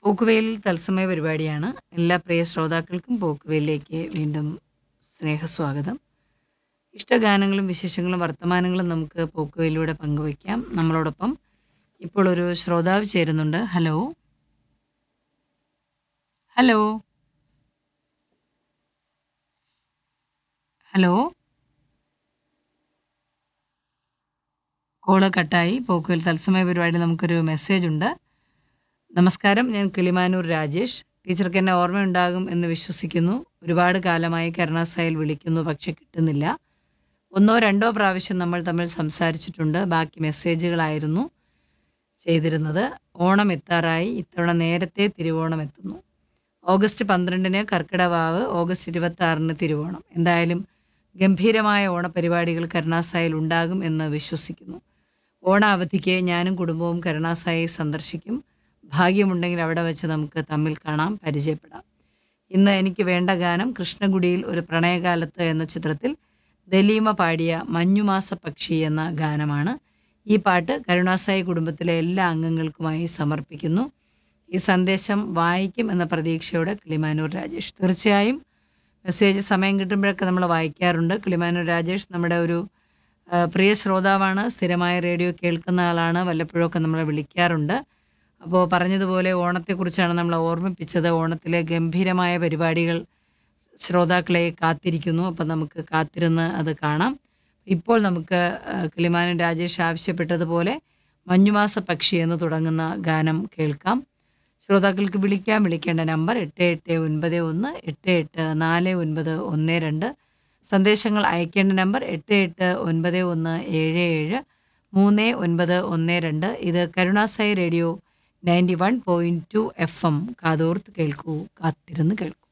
പോക്കുവെയിൽ തത്സമയ പരിപാടിയാണ് എല്ലാ പ്രിയ ശ്രോതാക്കൾക്കും പോക്കുവെയിലേക്ക് വീണ്ടും സ്നേഹസ്വാഗതം ഇഷ്ടഗാനങ്ങളും വിശേഷങ്ങളും വർത്തമാനങ്ങളും നമുക്ക് പോക്കുവെയിലൂടെ പങ്കുവയ്ക്കാം നമ്മളോടൊപ്പം ഇപ്പോൾ ഒരു ശ്രോതാവ് ചേരുന്നുണ്ട് ഹലോ ഹലോ ഹലോ കോള് കട്ടായി പോക്കുവെയിൽ തത്സമയ പരിപാടി നമുക്കൊരു മെസ്സേജ് ഉണ്ട് നമസ്കാരം ഞാൻ കിളിമാനൂർ രാജേഷ് ടീച്ചർക്ക് എന്നെ ഓർമ്മയുണ്ടാകും എന്ന് വിശ്വസിക്കുന്നു ഒരുപാട് കാലമായി കരുണാസായിൽ വിളിക്കുന്നു പക്ഷെ കിട്ടുന്നില്ല ഒന്നോ രണ്ടോ പ്രാവശ്യം നമ്മൾ തമ്മിൽ സംസാരിച്ചിട്ടുണ്ട് ബാക്കി മെസ്സേജുകളായിരുന്നു ചെയ്തിരുന്നത് ഓണം എത്താറായി ഇത്തവണ നേരത്തെ തിരുവോണം എത്തുന്നു ഓഗസ്റ്റ് പന്ത്രണ്ടിന് കർക്കിടവാവ് ഓഗസ്റ്റ് ഇരുപത്തി ആറിന് തിരുവോണം എന്തായാലും ഗംഭീരമായ ഓണപരിപാടികൾ കരുണാസായിൽ ഉണ്ടാകും എന്ന് വിശ്വസിക്കുന്നു ഓണാവധിക്ക് ഞാനും കുടുംബവും കരുണാസായി സന്ദർശിക്കും ഭാഗ്യമുണ്ടെങ്കിൽ അവിടെ വെച്ച് നമുക്ക് തമ്മിൽ കാണാം പരിചയപ്പെടാം ഇന്ന് എനിക്ക് വേണ്ട ഗാനം കൃഷ്ണഗുഡിയിൽ ഒരു പ്രണയകാലത്ത് എന്ന ചിത്രത്തിൽ ദലീമ പാടിയ മഞ്ഞുമാസ പക്ഷി എന്ന ഗാനമാണ് ഈ പാട്ട് കരുണാസായി കുടുംബത്തിലെ എല്ലാ അംഗങ്ങൾക്കുമായി സമർപ്പിക്കുന്നു ഈ സന്ദേശം വായിക്കും എന്ന പ്രതീക്ഷയോടെ കിളിമാനൂർ രാജേഷ് തീർച്ചയായും മെസ്സേജ് സമയം കിട്ടുമ്പോഴൊക്കെ നമ്മൾ വായിക്കാറുണ്ട് കിളിമാനൂർ രാജേഷ് നമ്മുടെ ഒരു ആ, പ്രിയ ശ്രോതാവാണ് സ്ഥിരമായ റേഡിയോ കേൾക്കുന്ന ആളാണ് വല്ലപ്പോഴൊക്കെ നമ്മളെ വിളിക്കാറുണ്ട് അപ്പോൾ പറഞ്ഞതുപോലെ ഓണത്തെക്കുറിച്ചാണ് നമ്മൾ ഓർമ്മിപ്പിച്ചത് ഓണത്തിലെ ഗംഭീരമായ പരിപാടികൾ ശ്രോതാക്കളെ കാത്തിരിക്കുന്നു അപ്പം നമുക്ക് കാത്തിരുന്ന് അത് കാണാം ഇപ്പോൾ നമുക്ക് ആ, കിളിമാനൻ രാജേഷ് ആവശ്യപ്പെട്ടതുപോലെ മഞ്ഞുമാസ പക്ഷി എന്ന് തുടങ്ങുന്ന ഗാനം കേൾക്കാം ശ്രോതാക്കൾക്ക് വിളിക്കാം വിളിക്കേണ്ട നമ്പർ എട്ട് എട്ട് ഒൻപത് ഒന്ന് എട്ട് എട്ട് നാല് ഒൻപത് ഒന്ന് രണ്ട് സന്ദേശങ്ങൾ അയക്കേണ്ട നമ്പർ എട്ട് എട്ട് ഒൻപത് ഒന്ന് ഏഴ് ഏഴ് മൂന്ന് ഒൻപത് ഒന്ന് രണ്ട് ഇത് Karunasai radio ninety one point two F M കാതോർത്ത് കേൾക്കൂ കാത്തിരുന്ന് കേൾക്കൂ